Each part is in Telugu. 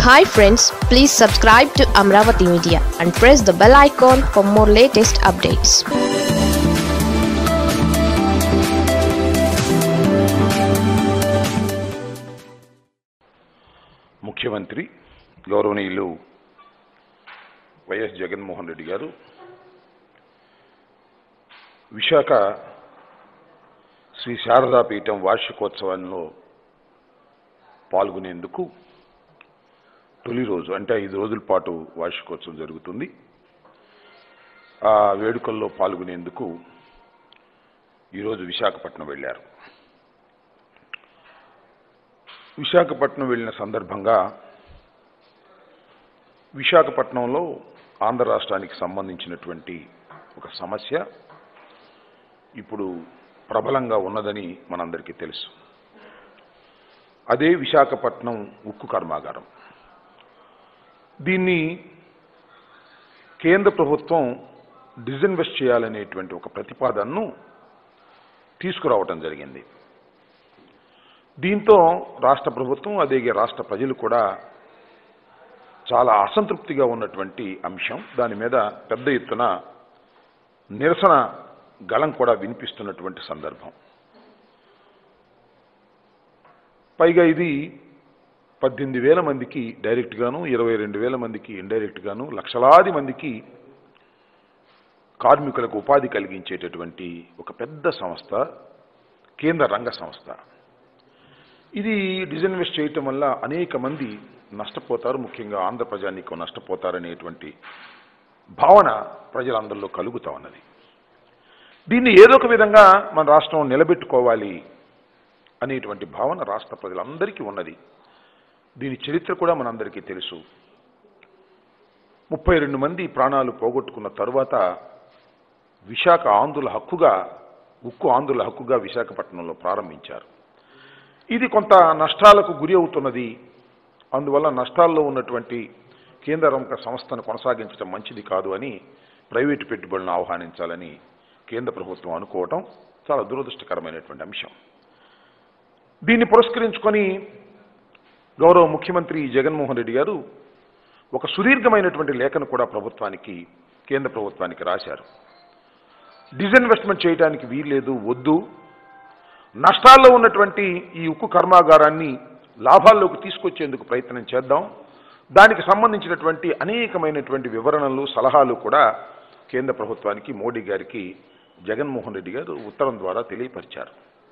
hi friends please subscribe to Amaravati media and press the bell icon for more latest updates ముఖ్యమంత్రి గౌరవనీయులు వైఎస్ జగన్మోహన్ రెడ్డి గారు విశాఖ శ్రీ శారదాపీఠం వార్షికోత్సవంలో పాల్గొనేందుకు తొలి రోజు అంటే ఐదు రోజుల పాటు వార్షికోత్సవం జరుగుతుంది ఆ వేడుకల్లో పాల్గొనేందుకు ఈరోజు విశాఖపట్నం వెళ్ళారు విశాఖపట్నం వెళ్ళిన సందర్భంగా విశాఖపట్నంలో ఆంధ్ర రాష్ట్రానికి సంబంధించినటువంటి ఒక సమస్య ఇప్పుడు ప్రబలంగా ఉన్నదని మనందరికీ తెలుసు అదే విశాఖపట్నం ఉక్కు కర్మాగారం దీన్ని కేంద్ర ప్రభుత్వం డిజిన్వెస్ట్ చేయాలనేటువంటి ఒక ప్రతిపాదనను తీసుకురావటం జరిగింది దీంతో రాష్ట్ర ప్రభుత్వం అదే రాష్ట్ర ప్రజలు కూడా చాలా అసంతృప్తిగా ఉన్నటువంటి అంశం దాని మీద పెద్ద ఎత్తున నిరసన గళం కూడా వినిపిస్తున్నటువంటి సందర్భం పైగా ఇది పద్దెనిమిది వేల మందికి డైరెక్ట్గాను ఇరవై రెండు వేల మందికి ఇండైరెక్ట్గాను లక్షలాది మందికి కార్మికులకు ఉపాధి కలిగించేటటువంటి ఒక పెద్ద సంస్థ కేంద్ర రంగ సంస్థ ఇది డిజిన్వెస్ట్ చేయటం వల్ల అనేక మంది నష్టపోతారు ముఖ్యంగా ఆంధ్ర ప్రజానీకం నష్టపోతారనేటువంటి భావన ప్రజలందరిలో కలుగుతా ఉన్నది దీన్ని ఏదో ఒక విధంగా మన రాష్ట్రం నిలబెట్టుకోవాలి అనేటువంటి భావన రాష్ట్ర ప్రజలందరికీ ఉన్నది దీని చరిత్ర కూడా మనందరికీ తెలుసు ముప్పై రెండు మంది ప్రాణాలు పోగొట్టుకున్న తరువాత విశాఖ ఆంధ్రుల హక్కుగా ఉక్కు ఆంధ్రుల హక్కుగా విశాఖపట్నంలో ప్రారంభించారు ఇది కొంత నష్టాలకు గురి అవుతున్నది అందువల్ల నష్టాల్లో ఉన్నటువంటి కేంద్ర రంగ సంస్థను కొనసాగించడం మంచిది కాదు అని ప్రైవేటు పెట్టుబడులను ఆహ్వానించాలని కేంద్ర ప్రభుత్వం అనుకోవటం చాలా దురదృష్టకరమైనటువంటి అంశం దీన్ని పురస్కరించుకొని గౌరవ ముఖ్యమంత్రి జగన్మోహన్ రెడ్డి గారు ఒక సుదీర్ఘమైనటువంటి లేఖను కూడా ప్రభుత్వానికి కేంద్ర ప్రభుత్వానికి రాశారు డిజిన్వెస్ట్మెంట్ చేయడానికి వీల్లేదు వద్దు నష్టాల్లో ఉన్నటువంటి ఈ ఉక్కు కర్మాగారాన్ని లాభాల్లోకి తీసుకొచ్చేందుకు ప్రయత్నం చేద్దాం దానికి సంబంధించినటువంటి అనేకమైనటువంటి వివరణలు సలహాలు కూడా కేంద్ర ప్రభుత్వానికి మోడీ గారికి జగన్మోహన్ రెడ్డి గారు ఉత్తరం ద్వారా తెలియపరిచారు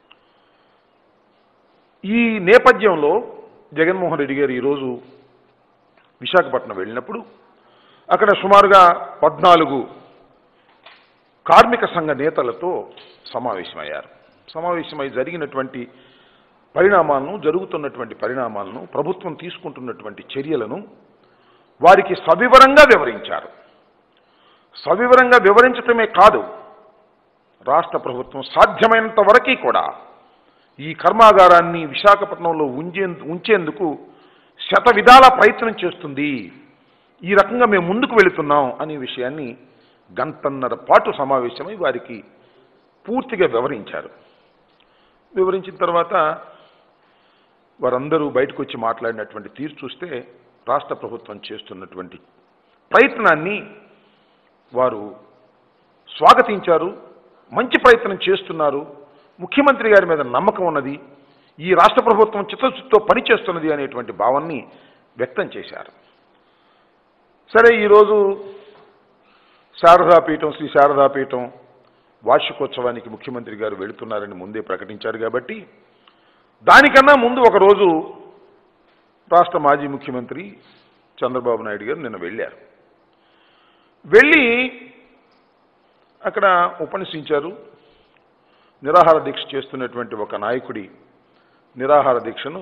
ఈ నేపథ్యంలో జగన్మోహన్ రెడ్డి గారు ఈరోజు విశాఖపట్నం వెళ్ళినప్పుడు అక్కడ సుమారుగా పద్నాలుగు కార్మిక సంఘ నేతలతో సమావేశమయ్యారు సమావేశమై జరిగినటువంటి పరిణామాలను జరుగుతున్నటువంటి పరిణామాలను ప్రభుత్వం తీసుకుంటున్నటువంటి చర్యలను వారికి సవివరంగా వివరించారు సవివరంగా వివరించటమే కాదు రాష్ట్ర ప్రభుత్వం సాధ్యమైనంత వరకు కూడా ఈ కర్మాగారాన్ని విశాఖపట్నంలో ఉంచే ఉంచేందుకు శత విధాల ప్రయత్నం చేస్తుంది ఈ రకంగా మేము ముందుకు వెళుతున్నాం అనే విషయాన్ని గంటన్నర పాటు సమావేశమై వారికి పూర్తిగా వివరించారు వివరించిన తర్వాత వారందరూ బయటకు వచ్చి మాట్లాడినటువంటి తీరు చూస్తే రాష్ట్ర ప్రభుత్వం చేస్తున్నటువంటి ప్రయత్నాన్ని వారు స్వాగతించారు మంచి ప్రయత్నం చేస్తున్నారు ముఖ్యమంత్రి గారి మీద నమ్మకం ఉన్నది ఈ రాష్ట్ర ప్రభుత్వం చిత్తశుద్ధితో పనిచేస్తున్నది అనేటువంటి భావాన్ని వ్యక్తం చేశారు సరే ఈరోజు శారదాపీఠం శ్రీ శారదాపీఠం వార్షికోత్సవానికి ముఖ్యమంత్రి గారు వెళుతున్నారని ముందే ప్రకటించారు కాబట్టి దానికన్నా ముందు ఒకరోజు రాష్ట్ర మాజీ ముఖ్యమంత్రి చంద్రబాబు నాయుడు గారు నిన్న వెళ్ళారు వెళ్ళి అక్కడ ఉపన్యసించారు నిరాహార దీక్ష చేస్తున్నటువంటి ఒక నాయకుడి నిరాహార దీక్షను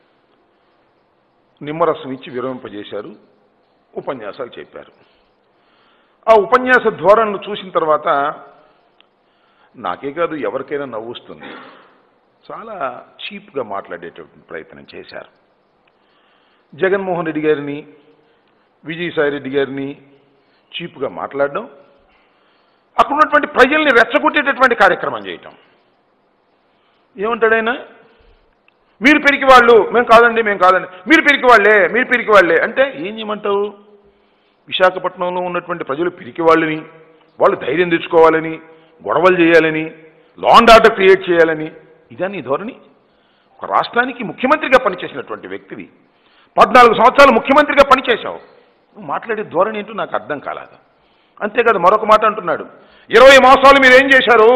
నిమ్మరసం ఇచ్చి విరమింపజేశారు ఉపన్యాసాలు చెప్పారు ఆ ఉపన్యాస ధోరణిని చూసిన తర్వాత నాకే కాదు ఎవరికైనా నవ్వుస్తుంది చాలా చీప్గా మాట్లాడేటటువంటి ప్రయత్నం చేశారు జగన్మోహన్ రెడ్డి గారిని విజయసాయి రెడ్డి గారిని చీప్గా మాట్లాడడం అక్కడ ఉన్నటువంటి ప్రజల్ని రెచ్చగొట్టేటటువంటి కార్యక్రమం చేయటం ఏమంటాడైనా మీరు పిరికి వాళ్ళు మేము కాదండి మేము కాదండి మీరు పిరికి వాళ్ళే మీరు పిరికి వాళ్ళే అంటే ఏం చేయమంటావు విశాఖపట్నంలో ఉన్నటువంటి ప్రజలు పిరికి వాళ్ళని వాళ్ళు ధైర్యం తెచ్చుకోవాలని గొడవలు చేయాలని లాండ్ ఆర్డర్ క్రియేట్ చేయాలని ఇదా నీ ధోరణి ఒక రాష్ట్రానికి ముఖ్యమంత్రిగా పనిచేసినటువంటి వ్యక్తివి పద్నాలుగు సంవత్సరాలు ముఖ్యమంత్రిగా పనిచేశావు నువ్వు మాట్లాడే ధోరణి ఏంటో నాకు అర్థం కాలేదు అంతేకాదు మరొక మాట అంటున్నాడు ఇరవై మాసాలు మీరు ఏం చేశారు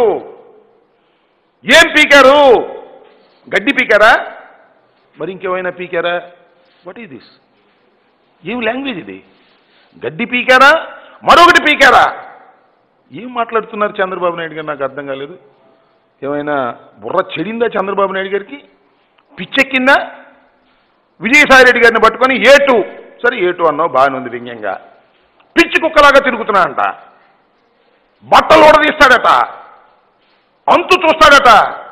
ఏం పీకారు గడ్డి పీకారా మరి ఇంకేమైనా పీకారా వాట్ ఈస్ దిస్ ఏం లాంగ్వేజ్ ఇది గడ్డి పీకారా మరొకటి పీకారా ఏం మాట్లాడుతున్నారు చంద్రబాబు నాయుడు గారు నాకు అర్థం కాలేదు ఏమైనా బుర్ర చెడిందా చంద్రబాబు నాయుడు గారికి పిచ్చెక్కిందా విజయసాయి రెడ్డి గారిని పట్టుకొని ఏటు సరే ఏటు అన్నావు బాగానే ఉంది వ్యంగ్యంగా పిచ్చి కుక్కలాగా తిరుగుతున్నా అంట బట్టలు ఉడదీస్తాడట అంతు చూస్తాడట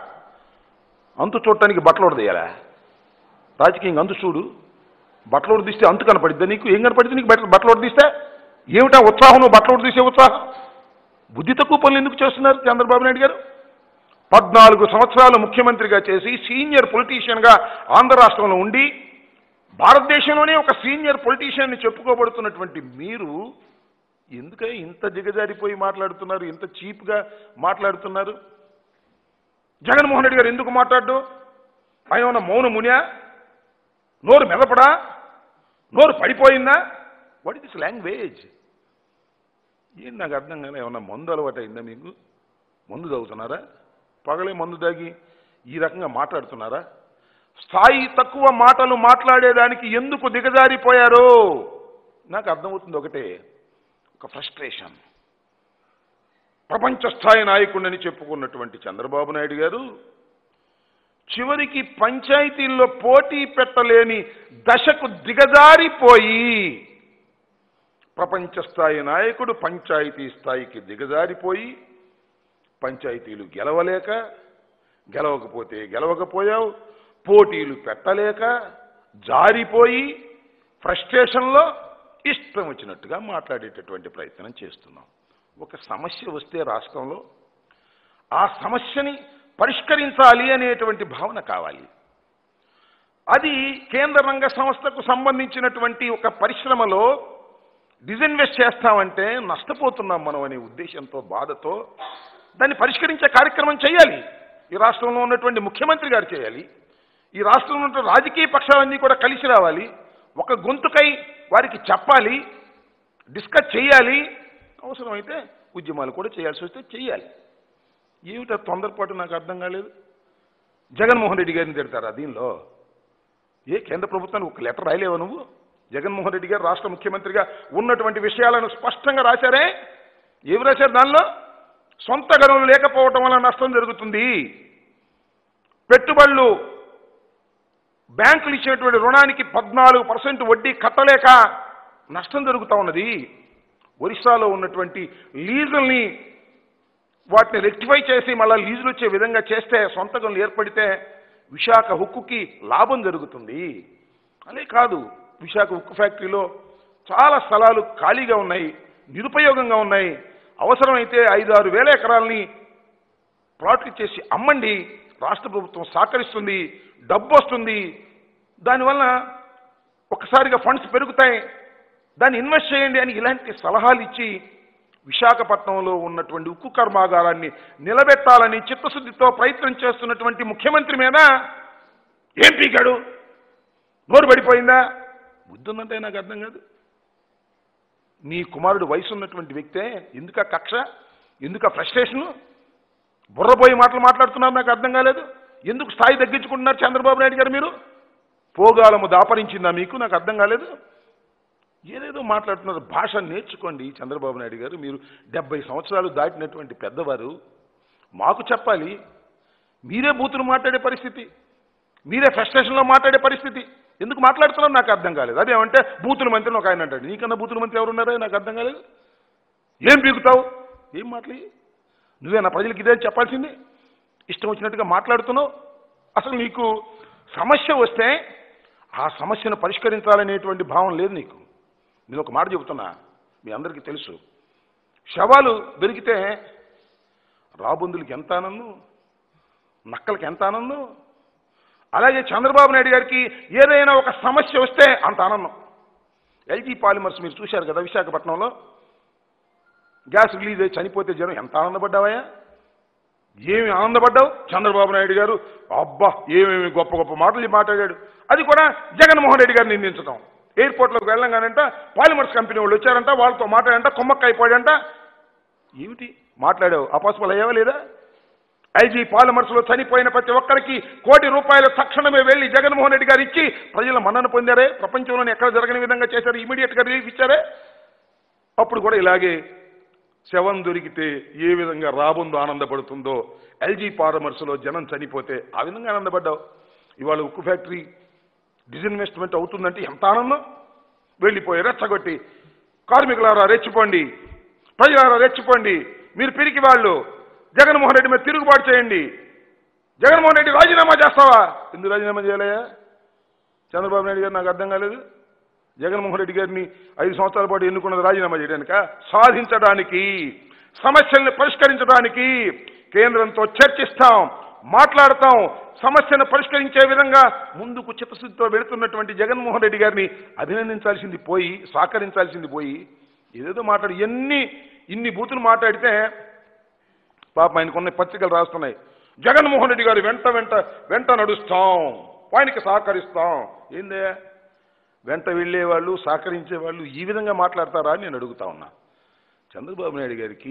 అంతు చూడటానికి బట్టలు ఉడదీయాలా రాజకీయంగా అంతు చూడు బట్టలు ఉడదీస్తే అంతు కనపడిద్దా నీకు ఏం కనపడిద్ది నీకు బట్టలు బట్టలు ఉడదీస్తే ఏమిటా ఉత్సాహం నువ్వు బట్టలు ఉడదీసే ఉత్సాహం బుద్ధి తక్కువ పనులు ఎందుకు చేస్తున్నారు చంద్రబాబు నాయుడు గారు పద్నాలుగు సంవత్సరాలు ముఖ్యమంత్రిగా చేసి సీనియర్ పొలిటీషియన్గా ఆంధ్ర రాష్ట్రంలో ఉండి భారతదేశంలోనే ఒక సీనియర్ పొలిటీషియన్ని చెప్పుకోబడుతున్నటువంటి మీరు ఎందుకే ఇంత దిగజారిపోయి మాట్లాడుతున్నారు ఇంత చీప్గా మాట్లాడుతున్నారు జగన్మోహన్ రెడ్డి గారు ఎందుకు మాట్లాడు ఆయన ఉన్న మౌన మునియా నోరు మెదపడా నోరు పడిపోయిందా వాట్ ఇస్ దిస్ లాంగ్వేజ్ ఏంటి నాకు అర్థం కానీ ఏమన్నా మందు అలవాటు అయిందా మీకు మందు తాగుతున్నారా పగలే మందు తాగి ఈ రకంగా మాట్లాడుతున్నారా స్థాయి తక్కువ మాటలు మాట్లాడేదానికి ఎందుకు దిగజారిపోయారు నాకు అర్థమవుతుంది ఒకటే ఒక ఫ్రస్ట్రేషన్ ప్రపంచ స్థాయి నాయకుడిని చెప్పుకున్నటువంటి చంద్రబాబు నాయుడు గారు చివరికి పంచాయతీల్లో పోటీ పెట్టలేని దశకు దిగజారిపోయి ప్రపంచ స్థాయి నాయకుడు పంచాయతీ స్థాయికి దిగజారిపోయి పంచాయతీలు గెలవలేక గెలవకపోతే గెలవకపోయావు పోటీలు పెట్టలేక జారిపోయి ఫ్రస్ట్రేషన్లో ఇష్టం వచ్చినట్టుగా మాట్లాడేటటువంటి ప్రయత్నం చేస్తున్నాం ఒక సమస్య వస్తే రాష్ట్రంలో ఆ సమస్యని పరిష్కరించాలి అనేటువంటి భావన కావాలి అది కేంద్ర రంగ సంస్థకు సంబంధించినటువంటి ఒక పరిశ్రమలో డిజిన్వెస్ట్ చేస్తామంటే నష్టపోతున్నాం మనం అనే ఉద్దేశంతో బాధతో దాన్ని పరిష్కరించే కార్యక్రమం చేయాలి ఈ రాష్ట్రంలో ఉన్నటువంటి ముఖ్యమంత్రి గారు చేయాలి ఈ రాష్ట్రంలో ఉన్నటువంటి రాజకీయ పక్షాలన్నీ కూడా కలిసి రావాలి ఒక గొంతుకై వారికి చెప్పాలి డిస్కస్ చేయాలి అవసరమైతే ఉద్యమాలు కూడా చేయాల్సి వస్తే చేయాలి ఏమిటా తొందరపాటు నాకు అర్థం కాలేదు జగన్మోహన్ రెడ్డి గారిని తిడతారా దీనిలో ఏ కేంద్ర ప్రభుత్వానికి ఒక లెటర్ రాయలేవా నువ్వు జగన్మోహన్ రెడ్డి గారు రాష్ట్ర ముఖ్యమంత్రిగా ఉన్నటువంటి విషయాలను స్పష్టంగా రాశారే ఏమి రాశారు దానిలో సొంత గనులు లేకపోవటం వల్ల నష్టం జరుగుతుంది పెట్టుబడులు బ్యాంకులు ఇచ్చినటువంటి రుణానికి పద్నాలుగు పర్సెంట్ వడ్డీ కట్టలేక నష్టం జరుగుతూ ఉన్నది ఒరిస్సాలో ఉన్నటువంటి లీజుల్ని వాటిని రెక్టిఫై చేసి మళ్ళీ లీజులు వచ్చే విధంగా చేస్తే సొంత గనులు ఏర్పడితే విశాఖ హుక్కుకి లాభం జరుగుతుంది అదే కాదు విశాఖ ఉక్కు ఫ్యాక్టరీలో చాలా స్థలాలు ఖాళీగా ఉన్నాయి నిరుపయోగంగా ఉన్నాయి అవసరమైతే ఐదు ఆరు వేల ఎకరాలని ప్లాట్లు ఇచ్చేసి అమ్మండి రాష్ట్ర ప్రభుత్వం సహకరిస్తుంది డబ్బు వస్తుంది దానివల్ల ఒకసారిగా ఫండ్స్ పెరుగుతాయి దాన్ని ఇన్వెస్ట్ చేయండి అని ఇలాంటి సలహాలు ఇచ్చి విశాఖపట్నంలో ఉన్నటువంటి ఉక్కు కర్మాగారాన్ని నిలబెట్టాలని చిత్తశుద్ధితో ప్రయత్నం చేస్తున్నటువంటి ముఖ్యమంత్రి మీద ఏం పీకాడు నోరు పడిపోయిందా బుద్ధి ఉందంటే నాకు అర్థం కాదు నీ కుమారుడు వయసు ఉన్నటువంటి వ్యక్తే ఎందుక కక్ష ఎందుక ఫ్రస్ట్రేషను బుర్రపోయి మాటలు మాట్లాడుతున్నారు నాకు అర్థం కాలేదు ఎందుకు స్థాయి తగ్గించుకుంటున్నారు చంద్రబాబు నాయుడు గారు మీరు పోగాలము దాపరించిందా మీకు నాకు అర్థం కాలేదు ఏదేదో మాట్లాడుతున్నారు భాష నేర్చుకోండి చంద్రబాబు నాయుడు గారు మీరు డెబ్బై సంవత్సరాలు దాటినటువంటి పెద్దవారు మాకు చెప్పాలి మీరే బూతులు మాట్లాడే పరిస్థితి మీరే ఫ్రస్ట్రేషన్లో మాట్లాడే పరిస్థితి ఎందుకు మాట్లాడుతున్నారో నాకు అర్థం కాలేదు అదేమంటే బూతుల మంత్రిని ఒక ఆయన అంటాడు నీకన్నా బూతుల మంత్రి ఎవరున్నారో నాకు అర్థం కాలేదు ఏం పీకుతావు ఏం మాట్లాడి నువ్వేనా ప్రజలకు ఇదే చెప్పాల్సింది ఇష్టం వచ్చినట్టుగా మాట్లాడుతున్నావు అసలు నీకు సమస్య వస్తే ఆ సమస్యను పరిష్కరించాలనేటువంటి భావం లేదు నీకు నేను ఒక మాట చెబుతున్నా మీ అందరికీ తెలుసు శవాలు దొరికితే రాబందులకి ఎంత ఆనందం నక్కలకి ఎంత ఆనందం అలాగే చంద్రబాబు నాయుడు గారికి ఏదైనా ఒక సమస్య వస్తే అంత ఆనందం ఎల్జీ పాలిమర్స్ మీరు చూశారు కదా విశాఖపట్నంలో గ్యాస్ రిలీజ్ అయ్యి చనిపోతే జనం ఎంత ఆనందపడ్డావయ్యా ఏమి ఆనందపడ్డావు చంద్రబాబు నాయుడు గారు అబ్బా ఏమేమి గొప్ప గొప్ప మాటలు మాట్లాడాడు అది కూడా జగన్మోహన్ రెడ్డి గారిని నిందించడం ఎయిర్పోర్ట్లోకి వెళ్ళంగానంట పాలిమర్స్ కంపెనీ వాళ్ళు వచ్చారంట వాళ్ళతో మాట్లాడంట కొమ్మక్క అయిపోయాడంట ఏమిటి మాట్లాడావు అపాస్పల్ అయ్యావా లేదా ఐజీ పాలిమర్స్లో చనిపోయిన ప్రతి ఒక్కరికి కోటి రూపాయలు తక్షణమే వెళ్ళి జగన్మోహన్ రెడ్డి గారు ఇచ్చి ప్రజల మన్నన పొందారే ప్రపంచంలోనే ఎక్కడ జరగని విధంగా చేశారు ఇమీడియట్గా రిలీఫ్ ఇచ్చారే అప్పుడు కూడా ఇలాగే శవం దొరికితే ఏ విధంగా రాబుందో ఆనందపడుతుందో ఎల్జీ పారమర్స్లో జనం చనిపోతే ఆ విధంగా ఆనందపడ్డావు ఇవాళ ఉక్కు ఫ్యాక్టరీ డిజిన్వెస్ట్మెంట్ అవుతుందంటే ఎంత ఆనందం వెళ్ళిపోయి రెచ్చగొట్టి కార్మికులారా రెచ్చిపోండి ప్రజలారా రెచ్చిపోండి మీరు పిరికి వాళ్ళు జగన్మోహన్ రెడ్డి మీద తిరుగుబాటు చేయండి జగన్మోహన్ రెడ్డి రాజీనామా చేస్తావా ఎందుకు రాజీనామా చేయలేయా చంద్రబాబు నాయుడు గారు నాకు అర్థం కాలేదు జగన్మోహన్ రెడ్డి గారిని ఐదు సంవత్సరాల పాటు ఎన్నుకున్నది రాజీనామా చేయడానిక సాధించడానికి సమస్యల్ని పరిష్కరించడానికి కేంద్రంతో చర్చిస్తాం మాట్లాడతాం సమస్యను పరిష్కరించే విధంగా ముందుకు చిత్తశుద్ధితో వెళుతున్నటువంటి జగన్మోహన్ రెడ్డి గారిని అభినందించాల్సింది పోయి సహకరించాల్సింది పోయి ఏదేదో మాట్లాడి ఎన్ని ఇన్ని బూతులు మాట్లాడితే పాప ఆయనకున్న పత్రికలు రాస్తున్నాయి జగన్మోహన్ రెడ్డి గారి వెంట వెంట వెంట నడుస్తాం ఆయనకి సహకరిస్తాం ఏందే వెంట వెళ్ళేవాళ్ళు సహకరించే వాళ్ళు ఈ విధంగా మాట్లాడతారా అని నేను అడుగుతా ఉన్నా చంద్రబాబు నాయుడు గారికి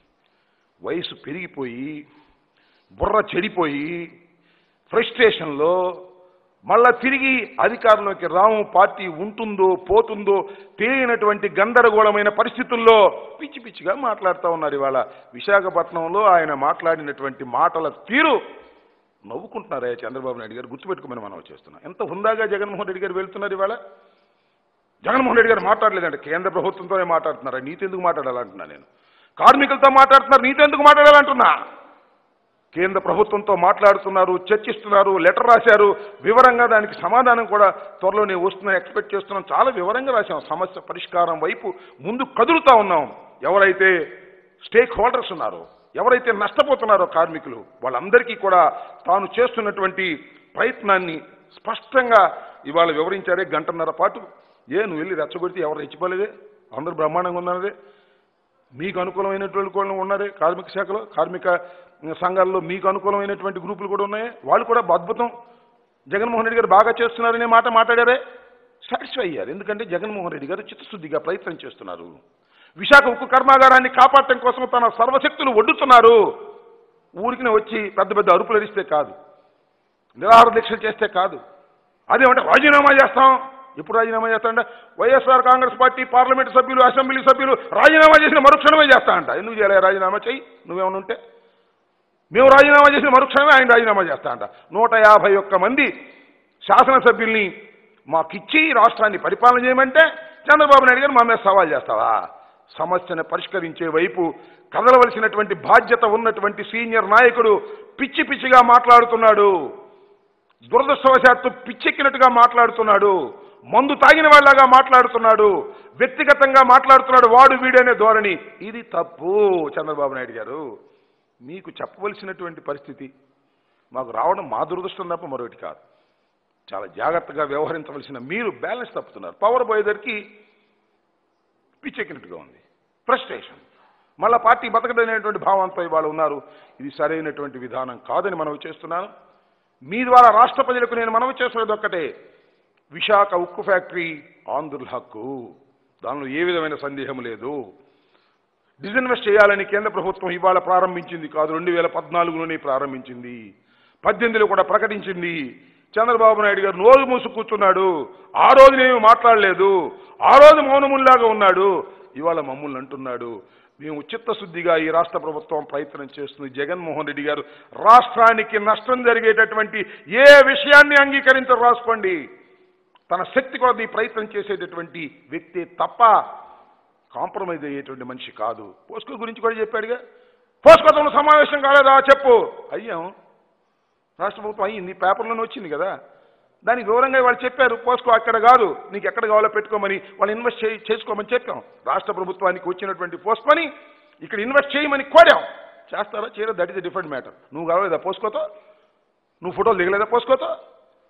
వయసు పెరిగిపోయి బుర్ర చెడిపోయి ఫ్రస్ట్రేషన్లో మళ్ళా తిరిగి అధికారంలోకి రాము పార్టీ ఉంటుందో పోతుందో తెలియనటువంటి గందరగోళమైన పరిస్థితుల్లో పిచ్చి పిచ్చిగా మాట్లాడుతూ ఉన్నారు ఇవాళ విశాఖపట్నంలో ఆయన మాట్లాడినటువంటి మాటల తీరు నవ్వుకుంటున్నారే చంద్రబాబు నాయుడు గారు గుర్తుపెట్టుకోమని మనం చేస్తున్నాం ఎంత హుందాగా జగన్మోహన్ రెడ్డి గారు వెళ్తున్నారు ఇవాళ జగన్మోహన్ రెడ్డి గారు మాట్లాడలేదంటే కేంద్ర ప్రభుత్వంతోనే మాట్లాడుతున్నారా నీతో ఎందుకు మాట్లాడాలంటున్నా నేను కార్మికులతో మాట్లాడుతున్నారు నీతో ఎందుకు మాట్లాడాలంటున్నా కేంద్ర ప్రభుత్వంతో మాట్లాడుతున్నారు చర్చిస్తున్నారు లెటర్ రాశారు వివరంగా దానికి సమాధానం కూడా త్వరలోనే వస్తుందని ఎక్స్పెక్ట్ చేస్తున్నాం చాలా వివరంగా రాశాం సమస్య పరిష్కారం వైపు ముందు కదులుతా ఉన్నాం ఎవరైతే స్టేక్ హోల్డర్స్ ఉన్నారో ఎవరైతే నష్టపోతున్నారో కార్మికులు వాళ్ళందరికీ కూడా తాను చేస్తున్నటువంటి ప్రయత్నాన్ని స్పష్టంగా ఇవాళ వివరించారే గంటన్నర పాటు ఏ నువ్వు వెళ్ళి రెచ్చగొడితే ఎవరు రెచ్చిపోలేదే అందరూ బ్రహ్మాండంగా ఉన్నారే మీకు అనుకూలమైనటువంటి వాళ్ళు ఉన్నారే కార్మిక శాఖలో కార్మిక సంఘాల్లో మీకు అనుకూలమైనటువంటి గ్రూపులు కూడా ఉన్నాయి వాళ్ళు కూడా అద్భుతం జగన్మోహన్ రెడ్డి గారు బాగా చేస్తున్నారనే మాట మాట్లాడారే సాటిస్ఫై అయ్యారు ఎందుకంటే జగన్మోహన్ రెడ్డి గారు చిత్తశుద్ధిగా ప్రయత్నం చేస్తున్నారు విశాఖ ఉక్కు కర్మాగారాన్ని కాపాడటం కోసం తన సర్వశక్తులు ఒడ్డుతున్నారు ఊరికి వచ్చి పెద్ద పెద్ద అరుపులు అరిస్తే కాదు నిరాహార దీక్షలు చేస్తే కాదు అదేమంటే రాజీనామా చేస్తాం ఎప్పుడు రాజీనామా చేస్తాడంట వైఎస్ఆర్ కాంగ్రెస్ పార్టీ పార్లమెంట్ సభ్యులు అసెంబ్లీ సభ్యులు రాజీనామా చేసిన మరుక్షణమే చేస్తాడంట ఎందుకు చేయలే రాజీనామా చెయ్యి నువ్వేమైనా ఉంటే మేము రాజీనామా చేసిన మరుక్షణమే ఆయన రాజీనామా చేస్తాడంట నూట యాభై ఒక్క మంది శాసనసభ్యుల్ని మాకిచ్చి రాష్ట్రాన్ని పరిపాలన చేయమంటే చంద్రబాబు నాయుడు గారు మా మీద సవాల్ చేస్తావా సమస్యను పరిష్కరించే వైపు కదలవలసినటువంటి బాధ్యత ఉన్నటువంటి సీనియర్ నాయకుడు పిచ్చి పిచ్చిగా మాట్లాడుతున్నాడు దురదృష్టవశాత్తు పిచ్చెక్కినట్టుగా మాట్లాడుతున్నాడు మందు తాగిన వాళ్ళగా మాట్లాడుతున్నాడు వ్యక్తిగతంగా మాట్లాడుతున్నాడు వాడు వీడనే ధోరణి ఇది తప్పు చంద్రబాబు నాయుడు గారు మీకు చెప్పవలసినటువంటి పరిస్థితి మాకు రావడం మా దురదృష్టం తప్ప మరొకటి కాదు చాలా జాగ్రత్తగా వ్యవహరించవలసిన మీరు బ్యాలెన్స్ తప్పుతున్నారు పవర్ పోయేసరికి పిచ్చెక్కినట్టుగా ఉంది ఫ్రస్ట్రేషన్ మళ్ళా పార్టీ బతకడనేటువంటి భావంతో ఇవాళ ఉన్నారు ఇది సరైనటువంటి విధానం కాదని మనవి చేస్తున్నాను మీ ద్వారా రాష్ట్ర ప్రజలకు నేను మనవి చేస్తున్నది ఒక్కటే విశాఖ ఉక్కు ఫ్యాక్టరీ ఆంధ్రుల హక్కు దానిలో ఏ విధమైన సందేహం లేదు డిజిన్వెస్ట్ చేయాలని కేంద్ర ప్రభుత్వం ఇవాళ ప్రారంభించింది కాదు రెండు వేల పద్నాలుగులోనే ప్రారంభించింది పద్దెనిమిదిలో కూడా ప్రకటించింది చంద్రబాబు నాయుడు గారు నోరు మూసు కూర్చున్నాడు ఆ రోజునేమి మాట్లాడలేదు ఆ రోజు మౌనముల్లాగా ఉన్నాడు ఇవాళ మమ్మల్ని అంటున్నాడు మేము చిత్తశుద్ధిగా ఈ రాష్ట్ర ప్రభుత్వం ప్రయత్నం చేస్తుంది జగన్మోహన్ రెడ్డి గారు రాష్ట్రానికి నష్టం జరిగేటటువంటి ఏ విషయాన్ని అంగీకరించరు రాసుకోండి తన శక్తి కొలది ప్రయత్నం చేసేటటువంటి వ్యక్తి తప్ప కాంప్రమైజ్ అయ్యేటువంటి మనిషి కాదు పోస్కో గురించి కూడా చెప్పాడుగా పోస్కోతంలో సమావేశం కాలేదా చెప్పు అయ్యాం రాష్ట్ర ప్రభుత్వం అయ్యింది పేపర్లోనే వచ్చింది కదా దానికి వివరంగా వాళ్ళు చెప్పారు పోస్కో అక్కడ కాదు నీకు ఎక్కడ కావాలో పెట్టుకోమని వాళ్ళు ఇన్వెస్ట్ చేయి చేసుకోమని చెప్పాం రాష్ట్ర ప్రభుత్వానికి వచ్చినటువంటి పోస్కోని ఇక్కడ ఇన్వెస్ట్ చేయమని కోరాం చేస్తారా చేయరా దట్ ఇస్ డిఫరెంట్ మ్యాటర్ నువ్వు కావలేదా పోస్కోతో నువ్వు ఫోటోలు దిగలేదా పోస్కోతో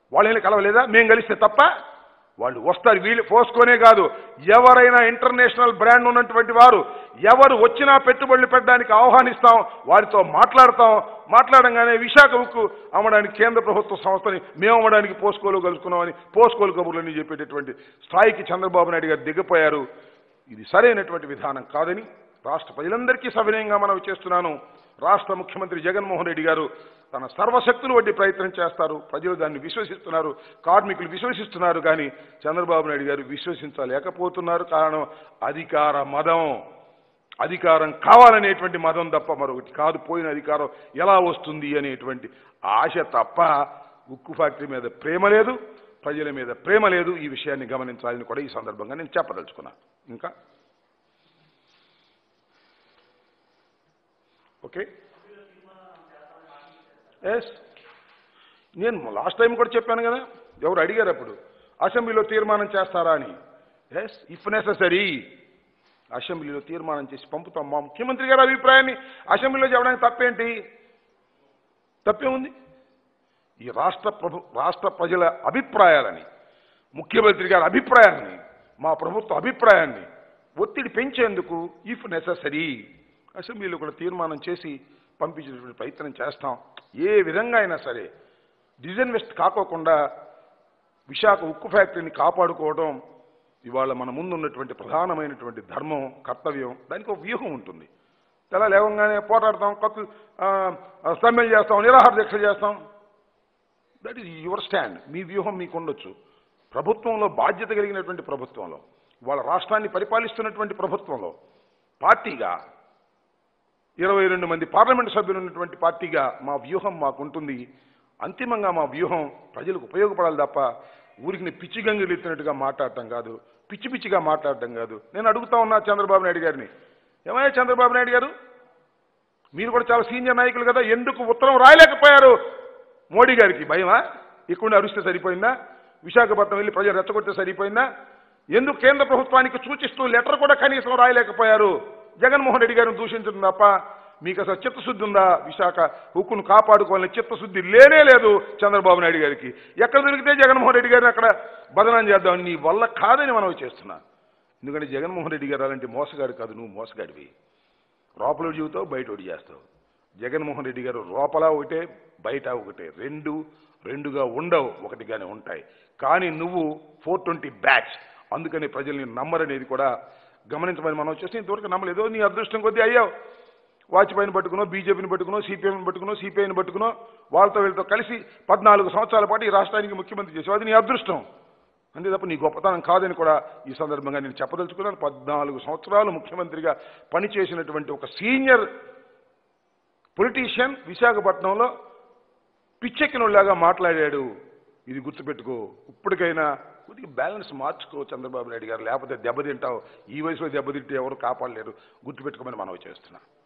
వాళ్ళని కలవలేదా మేము కలిస్తే తప్ప వాళ్ళు వస్తారు వీళ్ళు పోసుకొనే కాదు ఎవరైనా ఇంటర్నేషనల్ బ్రాండ్ ఉన్నటువంటి వారు ఎవరు వచ్చినా పెట్టుబడులు పెట్టడానికి ఆహ్వానిస్తాం వారితో మాట్లాడతాం మాట్లాడంగానే విశాఖ ఉక్కు అమ్మడానికి కేంద్ర ప్రభుత్వ సంస్థని మేము అమ్మడానికి పోసుకోలు కలుసుకున్నామని పోసుకోలు కబుర్లని చెప్పేటటువంటి స్థాయికి చంద్రబాబు నాయుడు గారు దిగపోయారు ఇది సరైనటువంటి విధానం కాదని రాష్ట్ర ప్రజలందరికీ సవినయంగా మనం చేస్తున్నాను రాష్ట్ర ముఖ్యమంత్రి జగన్మోహన్ రెడ్డి గారు తన సర్వశక్తులు వడ్డీ ప్రయత్నం చేస్తారు ప్రజలు దాన్ని విశ్వసిస్తున్నారు కార్మికులు విశ్వసిస్తున్నారు కానీ చంద్రబాబు నాయుడు గారు విశ్వసించలేకపోతున్నారు కారణం అధికార మదం అధికారం కావాలనేటువంటి మదం తప్ప మరొకటి కాదు పోయిన అధికారం ఎలా వస్తుంది అనేటువంటి ఆశ తప్ప ఉక్కు ఫ్యాక్టరీ మీద ప్రేమ లేదు ప్రజల మీద ప్రేమ లేదు ఈ విషయాన్ని గమనించాలని కూడా ఈ సందర్భంగా నేను చెప్పదలుచుకున్నాను ఇంకా ఓకే ఎస్ నేను లాస్ట్ టైం కూడా చెప్పాను కదా ఎవరు అడిగారు అప్పుడు అసెంబ్లీలో తీర్మానం చేస్తారా అని ఎస్ ఇఫ్ నెససరీ అసెంబ్లీలో తీర్మానం చేసి పంపుతాం మా ముఖ్యమంత్రి గారి అభిప్రాయాన్ని అసెంబ్లీలో చెప్పడానికి తప్పేంటి తప్పే ఉంది ఈ రాష్ట్ర ప్రభు రాష్ట్ర ప్రజల అభిప్రాయాలని ముఖ్యమంత్రి గారి అభిప్రాయాన్ని మా ప్రభుత్వ అభిప్రాయాన్ని ఒత్తిడి పెంచేందుకు ఇఫ్ నెససరీ అసెంబ్లీలో కూడా తీర్మానం చేసి పంపించేటువంటి ప్రయత్నం చేస్తాం ఏ విధంగా అయినా సరే డిజన్వెస్ట్ కాకోకుండా విశాఖ ఉక్కు ఫ్యాక్టరీని కాపాడుకోవడం ఇవాళ మన ముందు ఉన్నటువంటి ప్రధానమైనటువంటి ధర్మం కర్తవ్యం దానికి ఒక వ్యూహం ఉంటుంది తెల్ల లేవగానే పోరాడతాం కొత్త సమ్మెలు చేస్తాం నిరాహార దీక్ష చేస్తాం దట్ ఈజ్ యువర్ స్టాండ్ మీ వ్యూహం మీకు ఉండొచ్చు ప్రభుత్వంలో బాధ్యత కలిగినటువంటి ప్రభుత్వంలో వాళ్ళ రాష్ట్రాన్ని పరిపాలిస్తున్నటువంటి ప్రభుత్వంలో పార్టీగా ఇరవై రెండు మంది పార్లమెంటు సభ్యులు ఉన్నటువంటి పార్టీగా మా వ్యూహం మాకుంటుంది అంతిమంగా మా వ్యూహం ప్రజలకు ఉపయోగపడాలి తప్ప ఊరికి పిచ్చి గంగిలు ఎత్తినట్టుగా మాట్లాడటం కాదు పిచ్చి పిచ్చిగా మాట్లాడటం కాదు నేను అడుగుతా ఉన్నా చంద్రబాబు నాయుడు గారిని ఏమయ్యా చంద్రబాబు నాయుడు గారు మీరు కూడా చాలా సీనియర్ నాయకులు కదా ఎందుకు ఉత్తరం రాయలేకపోయారు మోడీ గారికి భయమా ఇక్కడ అరిస్తే సరిపోయిందా విశాఖపట్నం వెళ్ళి ప్రజలు రెచ్చగొడితే సరిపోయిందా ఎందుకు కేంద్ర ప్రభుత్వానికి సూచిస్తూ లెటర్ కూడా కనీసం రాయలేకపోయారు జగన్మోహన్ రెడ్డి గారిని దూషించడం తప్ప మీకు అసలు చిత్తశుద్ధి ఉందా విశాఖ హుక్కును కాపాడుకోవాలని చిత్తశుద్ధి లేనే లేదు చంద్రబాబు నాయుడు గారికి ఎక్కడ దొరికితే జగన్మోహన్ రెడ్డి గారిని అక్కడ బదనాం చేద్దాం నీ వల్ల కాదని మనం చేస్తున్నా ఎందుకంటే జగన్మోహన్ రెడ్డి గారు అలాంటి మోసగాడు కాదు నువ్వు మోసగాడివి లోపల జీవితావు బయట ఒకటి చేస్తావు జగన్మోహన్ రెడ్డి గారు లోపల ఒకటే బయట ఒకటే రెండు రెండుగా ఉండవు ఒకటిగానే ఉంటాయి కానీ నువ్వు ఫోర్ ట్వంటీ బ్యాచ్ అందుకని ప్రజల్ని నమ్మరనేది కూడా గమనించమని మనం వచ్చేసి ఇంతవరకు నమ్మలేదు నీ అదృష్టం కొద్దీ అయ్యావు వాజ్పేయిని పట్టుకునో బీజేపీని పట్టుకునో సిపిఎంని పట్టుకునో సిపిఐని పట్టుకునో వాళ్ళతో వీళ్ళతో కలిసి పద్నాలుగు సంవత్సరాల పాటు ఈ రాష్ట్రానికి ముఖ్యమంత్రి చేసావు అది నీ అదృష్టం అంతే తప్ప నీ గొప్పతనం కాదని కూడా ఈ సందర్భంగా నేను చెప్పదలుచుకున్నాను పద్నాలుగు సంవత్సరాలు ముఖ్యమంత్రిగా పనిచేసినటువంటి ఒక సీనియర్ పొలిటీషియన్ విశాఖపట్నంలో పిచ్చెక్కినోళ్ళలాగా మాట్లాడాడు ఇది గుర్తుపెట్టుకో ఇప్పటికైనా కొద్దిగా బ్యాలెన్స్ మార్చుకో చంద్రబాబు నాయుడు గారు లేకపోతే దెబ్బతింటావు ఈ వయసులో దెబ్బతింటే ఎవరు కాపాడలేరు గుర్తుపెట్టుకోమని మనం చేస్తున్నాం